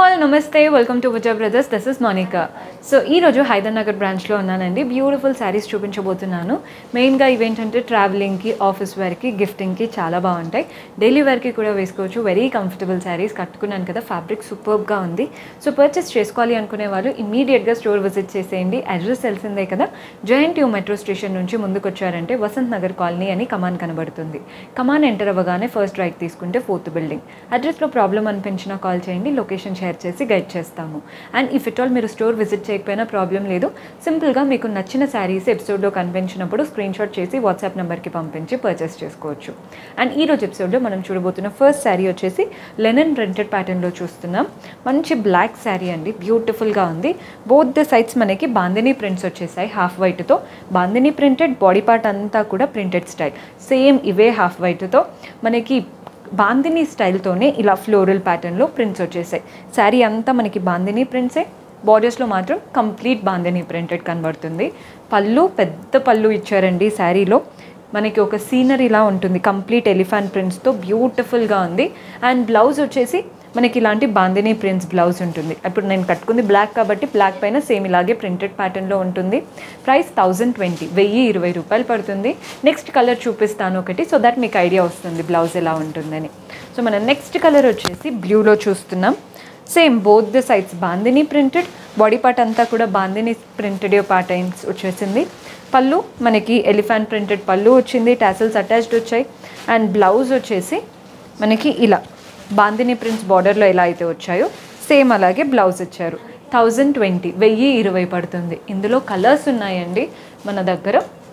hello నమస్తే welcome to Vijay brothers this is Monica so ఈరోజు హైదర్నగర్ బ్రాంచ్లో ఉన్నానండి బ్యూటిఫుల్ శారీస్ చూపించబోతున్నాను మెయిన్గా ఇవేంటంటే ట్రావెలింగ్కి ఆఫీస్ వేర్కి గిఫ్టింగ్కి చాలా బాగుంటాయి డైలీ వేర్కి కూడా వేసుకోవచ్చు వెరీ కంఫర్టబుల్ శారీస్ కట్టుకున్నాను కదా ఫ్యాబ్రిక్ సూపర్గా ఉంది సో పర్చేస్ చేసుకోవాలి అనుకునే వాళ్ళు ఇమీడియట్గా స్టోర్ విజిట్ చేసేయండి అడ్రస్ తెలిసిందే కదా జయంట్ యూ మెట్రో స్టేషన్ నుంచి ముందుకు వచ్చారంటే వసంత్ నగర్ కాలనీ అని కమాన్ కనబడుతుంది కమాన్ ఎంటర్ అవ్వగానే ఫస్ట్ రైట్ తీసుకుంటే ఫోర్త్ బిల్డింగ్ అడ్రస్లో ప్రాబ్లం అనిపించినా కాల్ చేయండి లొకేషన్ షేర్ చేసి గైడ్ చేస్తాము అండ్ ఇఫ్ ఇట్ ఆల్ మీరు స్టోర్ విజిట్ చేయకపోయినా ప్రాబ్లం లేదు సింపుల్గా మీకు నచ్చిన శారీస్ ఎపిసోడ్లో కనిపించినప్పుడు స్క్రీన్ షాట్ చేసి వాట్సాప్ నెంబర్కి పంపించి పర్చేస్ చేసుకోవచ్చు అండ్ ఈ రోజు ఎపిసోడ్లో మనం చూడబోతున్న ఫస్ట్ శారీ వచ్చేసి లెనన్ ప్రింటెడ్ ప్యాటర్న్లో చూస్తున్నాం మంచి బ్లాక్ శారీ అండి బ్యూటిఫుల్గా ఉంది బోత్ ద సైడ్స్ మనకి బాందినీ ప్రింట్స్ వచ్చేసాయి హాఫ్ వైట్తో బాందినీ ప్రింటెడ్ బాడీ పార్ట్ అంతా కూడా ప్రింటెడ్ స్టైల్ సేమ్ ఇవే హాఫ్ వైట్తో మనకి బాందినీ స్టైల్తోనే ఇలా ఫ్లోరల్ ప్యాటర్న్లో ప్రింట్స్ వచ్చేసాయి శారీ అంతా మనకి బాందినీ ప్రింట్సే బార్డర్స్లో మాత్రం కంప్లీట్ బాందినీ ప్రింటెడ్ కనబడుతుంది పళ్ళు పెద్ద పళ్ళు ఇచ్చారండి శారీలో మనకి ఒక సీనరీలా ఉంటుంది కంప్లీట్ ఎలిఫాంట్ ప్రింట్స్తో బ్యూటిఫుల్గా ఉంది అండ్ బ్లౌజ్ వచ్చేసి మనకి ఇలాంటి బాందినీ ప్రింట్స్ బ్లౌజ్ ఉంటుంది ఇప్పుడు నేను కట్టుకుంది బ్లాక్ కాబట్టి బ్లాక్ పైన సేమ్ ఇలాగే ప్రింటెడ్ ప్యాటర్న్లో ఉంటుంది ప్రైస్ థౌజండ్ ట్వంటీ వెయ్యి ఇరవై రూపాయలు పడుతుంది నెక్స్ట్ కలర్ చూపిస్తాను ఒకటి సో దట్ మీకు ఐడియా వస్తుంది బ్లౌజ్ ఎలా ఉంటుందని సో మనం నెక్స్ట్ కలర్ వచ్చేసి బ్లూలో చూస్తున్నాం same both the sides bandhani printed body part అంతా కూడా బాందినీ ప్రింటెడ్ ప్యాటర్న్స్ వచ్చేసింది పళ్ళు మనకి ఎలిఫాంట్ ప్రింటెడ్ పళ్ళు వచ్చింది టాసిల్స్ అటాచ్డ్ వచ్చాయి అండ్ బ్లౌజ్ వచ్చేసి మనకి ఇలా బాందిని ప్రింట్స్ బార్డర్లో ఎలా అయితే వచ్చాయో సేమ్ అలాగే బ్లౌజ్ ఇచ్చారు థౌజండ్ ట్వంటీ వెయ్యి ఇరవై పడుతుంది ఇందులో కలర్స్ ఉన్నాయండి మన దగ్గర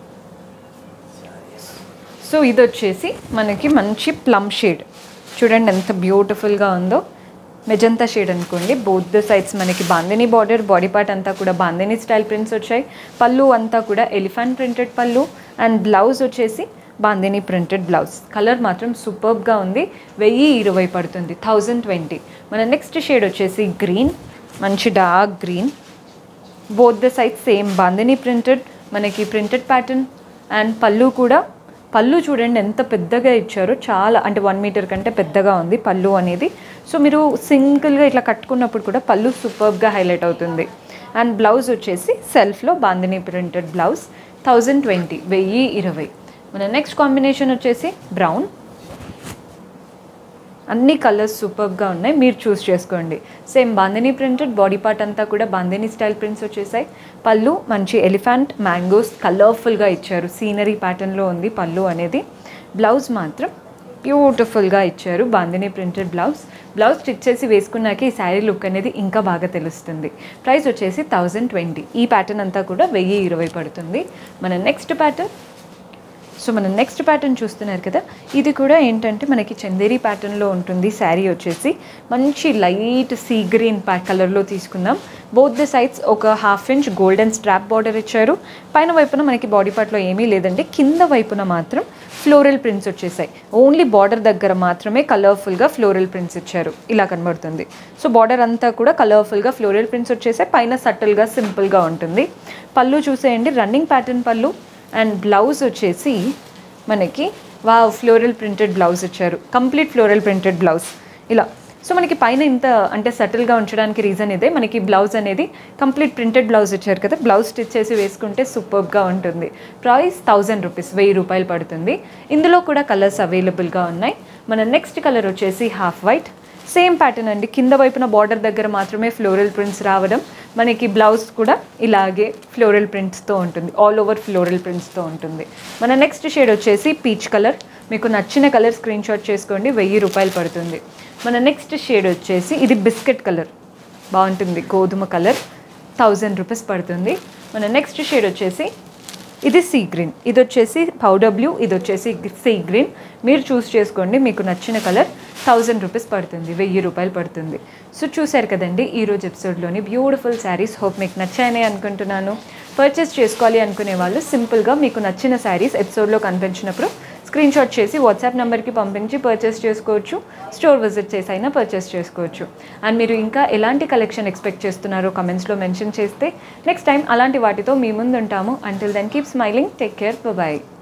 సో ఇది వచ్చేసి మనకి మంచి ప్లమ్ షేడ్ చూడండి ఎంత బ్యూటిఫుల్గా ఉందో మెజంతా షేడ్ అనుకోండి బోత్ ద సైడ్స్ మనకి బాందిని బార్డర్ బాడీ పార్ట్ అంతా కూడా బాందిని స్టైల్ ప్రింట్స్ వచ్చాయి పళ్ళు అంతా కూడా elephant printed pallu and blouse వచ్చేసి బాందిని ప్రింటెడ్ బ్లౌజ్ కలర్ మాత్రం సూపర్బ్గా ఉంది వెయ్యి ఇరవై పడుతుంది థౌజండ్ ట్వంటీ మన నెక్స్ట్ షేడ్ వచ్చేసి గ్రీన్ మంచి dark green both the side same bandhani printed మనకి ప్రింటెడ్ ప్యాటర్న్ అండ్ పళ్ళు కూడా పళ్ళు చూడండి ఎంత పెద్దగా ఇచ్చారో చాలా అంటే వన్ మీటర్ కంటే పెద్దగా ఉంది పళ్ళు అనేది సో మీరు సింగిల్గా ఇట్లా కట్టుకున్నప్పుడు కూడా పళ్ళు సూపర్గా హైలైట్ అవుతుంది అండ్ బ్లౌజ్ వచ్చేసి సెల్ఫ్లో bandhani printed blouse thousand twenty వెయ్యి ఇరవై మన నెక్స్ట్ కాంబినేషన్ వచ్చేసి బ్రౌన్ అన్ని కలర్స్ సూపర్గా ఉన్నాయి మీరు చూస్ చేసుకోండి same bandhani printed body part అంతా కూడా బాందిని స్టైల్ ప్రింట్స్ వచ్చేసాయి పళ్ళు మంచి ఎలిఫెంట్ మ్యాంగోస్ కలర్ఫుల్గా ఇచ్చారు సీనరీ ప్యాటర్న్లో ఉంది పళ్ళు అనేది బ్లౌజ్ మాత్రం బ్యూటిఫుల్గా ఇచ్చారు bandhani printed blouse blouse stitch చేసి వేసుకున్నాక ఈ శారీ లుక్ అనేది ఇంకా బాగా తెలుస్తుంది ప్రైస్ వచ్చేసి థౌజండ్ ట్వంటీ ఈ ప్యాటర్న్ అంతా కూడా వెయ్యి ఇరవై పడుతుంది మన నెక్స్ట్ ప్యాటర్న్ సో మనం నెక్స్ట్ ప్యాటర్న్ చూస్తున్నారు కదా ఇది కూడా ఏంటంటే మనకి చందేరి ప్యాటర్న్లో ఉంటుంది శారీ వచ్చేసి మంచి లైట్ సీ గ్రీన్ ప్యా కలర్లో తీసుకుందాం బోత్ ద సైడ్స్ ఒక half inch golden strap border ఇచ్చారు పైన వైపున మనకి బాడీ పార్ట్లో ఏమీ లేదండి కింద వైపున మాత్రం ఫ్లోరల్ ప్రింట్స్ వచ్చేసాయి ఓన్లీ బార్డర్ దగ్గర మాత్రమే కలర్ఫుల్గా ఫ్లోరల్ ప్రింట్స్ ఇచ్చారు ఇలా కనబడుతుంది సో బార్డర్ అంతా కూడా కలర్ఫుల్గా ఫ్లోరల్ ప్రింట్స్ వచ్చేసాయి పైన సటిల్గా సింపుల్గా ఉంటుంది పళ్ళు చూసేయండి running pattern pallu and blouse వచ్చేసి మనకి వా ఫ్లోరల్ ప్రింటెడ్ బ్లౌజ్ ఇచ్చారు కంప్లీట్ ఫ్లోరల్ ప్రింటెడ్ బ్లౌజ్ ఇలా సో మనకి పైన ఇంత అంటే సటిల్గా ఉంచడానికి రీజన్ ఇదే మనకి బ్లౌజ్ అనేది కంప్లీట్ ప్రింటెడ్ బ్లౌజ్ ఇచ్చారు కదా బ్లౌజ్ స్టిచ్ చేసి వేసుకుంటే సూపర్గా ఉంటుంది ప్రైస్ థౌజండ్ రూపీస్ వెయ్యి రూపాయలు పడుతుంది ఇందులో కూడా కలర్స్ అవైలబుల్గా ఉన్నాయి మన నెక్స్ట్ కలర్ వచ్చేసి హాఫ్ వైట్ సేమ్ ప్యాటర్న్ అండి కింద వైపున బార్డర్ దగ్గర మాత్రమే ఫ్లోరల్ ప్రింట్స్ రావడం మనకి బ్లౌజ్ కూడా ఇలాగే ఫ్లోరల్ ప్రింట్స్తో ఉంటుంది ఆల్ ఓవర్ ఫ్లోరల్ ప్రింట్స్తో ఉంటుంది మన నెక్స్ట్ షేడ్ వచ్చేసి పీచ్ కలర్ మీకు నచ్చిన కలర్ స్క్రీన్ షాట్ చేసుకోండి వెయ్యి రూపాయలు పడుతుంది మన నెక్స్ట్ షేడ్ వచ్చేసి ఇది బిస్కెట్ కలర్ బాగుంటుంది గోధుమ కలర్ థౌజండ్ రూపీస్ పడుతుంది మన నెక్స్ట్ షేడ్ వచ్చేసి ఇది సీ గ్రీన్ ఇది వచ్చేసి పౌడర్ బ్లూ ఇది వచ్చేసి సీ గ్రీన్ మీరు చూస్ చేసుకోండి మీకు నచ్చిన కలర్ థౌజండ్ రూపీస్ పడుతుంది వెయ్యి రూపాయలు పడుతుంది సో చూశారు కదండి ఈరోజు ఎపిసోడ్లోని బ్యూటిఫుల్ శారీస్ హోప్ మీకు నచ్చాయని అనుకుంటున్నాను పర్చేస్ చేసుకోవాలి అనుకునే వాళ్ళు సింపుల్గా మీకు నచ్చిన శారీస్ ఎపిసోడ్లో కనిపించినప్పుడు స్క్రీన్ షాట్ చేసి వాట్సాప్ నెంబర్కి పంపించి పర్చేస్ చేసుకోవచ్చు స్టోర్ విజిట్ చేసి అయినా పర్చేస్ చేసుకోవచ్చు అండ్ మీరు ఇంకా ఎలాంటి కలెక్షన్ ఎక్స్పెక్ట్ చేస్తున్నారో కమెంట్స్లో మెన్షన్ చేస్తే నెక్స్ట్ టైం అలాంటి వాటితో మీ ముందు ఉంటాము until then keep smiling take care bye